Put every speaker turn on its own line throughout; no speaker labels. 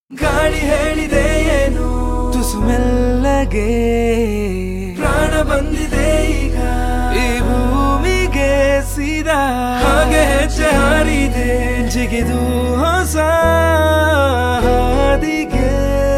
ಗಾಳಿ ಹೇಳಿದೆ ಏನು ತುಸು ಮೆಲ್ಲಗೆ ಪ್ರಾಣ ಬಂದಿದೆ ಈಗ ಈ ಭೂಮಿಗೆ ಸೀದಾ ಹಾಗೆ ಹೆಜ್ಜೆ ಹಾರಿದೆ ಜಿಗಿದು ಹೊಸ ಹಾದಿಗೆ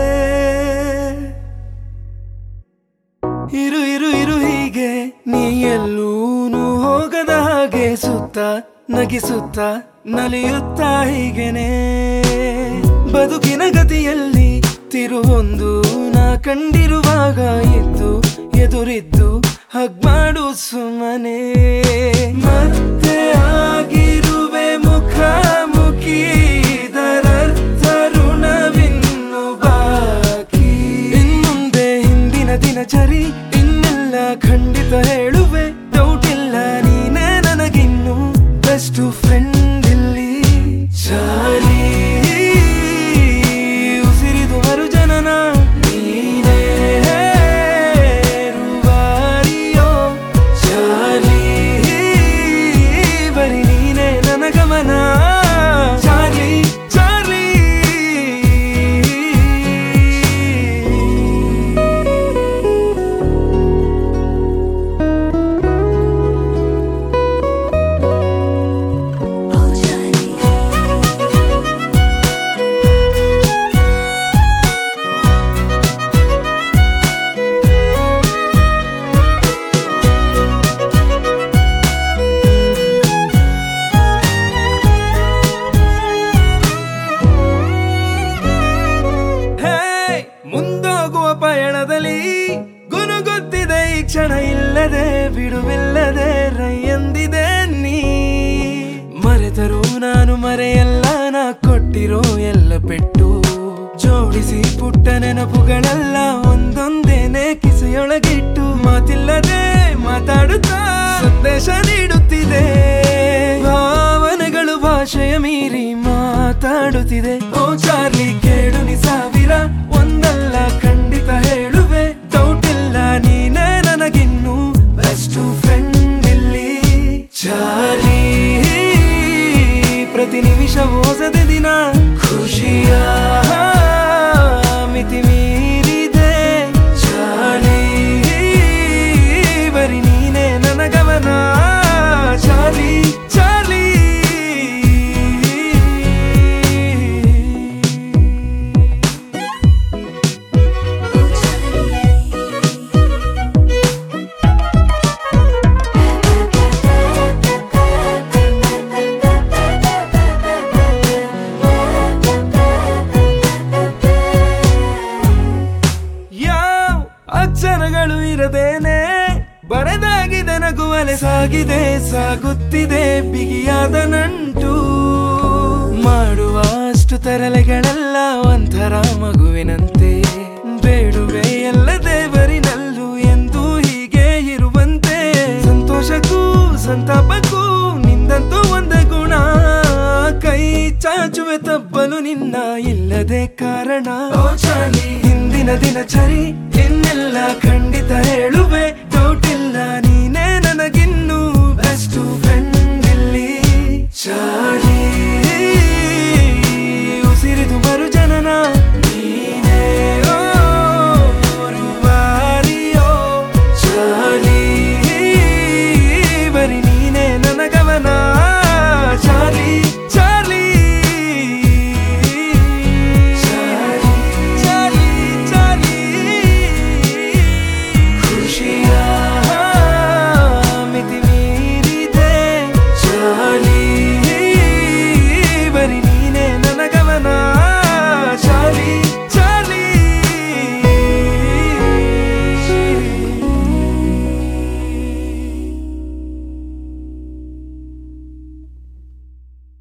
ಇರು ಇರು ಇರು ಹೀಗೆ ನೀ ಎಲ್ಲೂನು ಹೋಗದ ಹಾಗೆ ಸುತ್ತ ನಗಿಸುತ್ತ ನಲಿಯುತ್ತ ಹೀಗೆನೆ ಬದುಕಿನ ಗತಿಯಲ್ಲಿ ತಿರುವೊಂದು ನಾ ಕಂಡಿರುವಾಗ ಇದ್ದು ಎದುರಿದ್ದು ಹಗ್ಮಾಡು ಸುಮ್ಮನೆ ಮತ್ತೆ ಆಗಿರುವೆ ಮುಖಾಮುಖಿ ಇದರರ್ಥ ಋಣವಿನ್ನು ಬಾಕಿ ಇನ್ಮುಂದೆ ಹಿಂದಿನ ದಿನಚರಿ ಇನ್ನೆಲ್ಲ ಖಂಡಿತ ಹೇಳುವೆ ಡೌಟ್ ಇಲ್ಲ ನೀನೇ ನನಗಿನ್ನು ಬೆಸ್ಟ್ ಫ್ರೆಂಡ್ ಇಲ್ಲಿ ಚಾಲಿ ಉಸಿರಿದು ಮರು ಜನನ ನೀನೇ ರೂವಾರಿಯೋ ಚಾಲಿ ಬರೀ ನೀನೇ ನನ್ನ ಗಮನ Charlie Charlie
Oh, Johnny.
Hey ಮುಂದೋಗುವ ಪಯಣದಲ್ಲಿ ಗುನುಗುತ್ತಿದೆ ಈ ಕ್ಷಣ ಇಲ್ಲದೆ ಬಿಡುವಿಲ್ಲದೆ ರೈ ಎಂದಿದೆ ನೀ ಮರೆತರೂ ನಾನು ಮರೆಯಲ್ಲ ನಾ ಕೊಟ್ಟಿರೋ ಎಲ್ಲ ಪೆಟ್ಟು ಜೋಡಿಸಿ ಪುಟ್ಟ ನೆನಪುಗಳೆಲ್ಲ ಒಂದೊಂದೇನೆ ಕಿಸೆಯೊಳಗಿಟ್ಟು ಮಾತಿಲ್ಲದೆ ಮಾತಾಡುತ್ತಾ ಸಂದೇಶ ನೀಡುತ್ತಿದೆ ಭಾವನೆಗಳು ಭಾಷೆಯ ಮೀರಿ ಮಾತಾಡುತ್ತಿದೆ ಓ ಚಾರ್ಲಿ ಕೇಳು ನೀ ಸಾವಿರ ಒಂದಲ್ಲ ಖಂಡಿತ ಹೇಳುವೆ ಡೌಟ್ ಇಲ್ಲ ನೀನೇ ನನಗಿನ್ನು ಬೆಸ್ಟ್ ಫ್ರೆಂಡ್ ಇಲ್ಲಿ ಚಾರ್ಲಿ ಪ್ರತಿ ನಿಮಿಷ ಹೊಸದೆ ದಿನ ಖುಷಿಯ ಮಿತಿ ಮೀರಿದೆ ಚಾರ್ಲಿ ಬರೀ ನೀನೇ ನನ್ನ ಗಮನ ಚಾರ್ಲಿ ಚಾರ್ಲಿ
Oh,
ಯಾವ ಅಕ್ಷರಗಳು ಇರದೇನೆ ಬರೆದಾಗಿದೆ ನಗುವಲೆ ಸಾಗಿದೆ ಸಾಗುತ್ತಿದೆ ಬಿಗಿಯಾದ ನಂಟು ಮಾಡುವ ಅಷ್ಟು ತರಲೆಗಳೆಲ್ಲ ಒಂಥರ ಮಗುವಿನಂತೆ ಬೇಡುವೆ ಎಲ್ಲ ದೇವರಿನಲ್ಲೂ ಎಂದು ಹೀಗೆ ಇರುವಂತೆ ಸಂತೋಷಕ್ಕೂ ಸಂತಾಪಕ್ಕೂ ನಿಂದಂತೂ ಒಂದೇ ಗುಣ ಕೈ ಚಾಚುವೆ ತಪ್ಪಲು ನಿನ್ನ ಇಲ್ಲದೆ ಕಾರಣ ಓ ಚಾಲಿ ಹಿಂದಿನ ದಿನಚರಿ ಇನ್ನೆಲ್ಲ ಖಂಡಿತ ಹೇಳುವೆ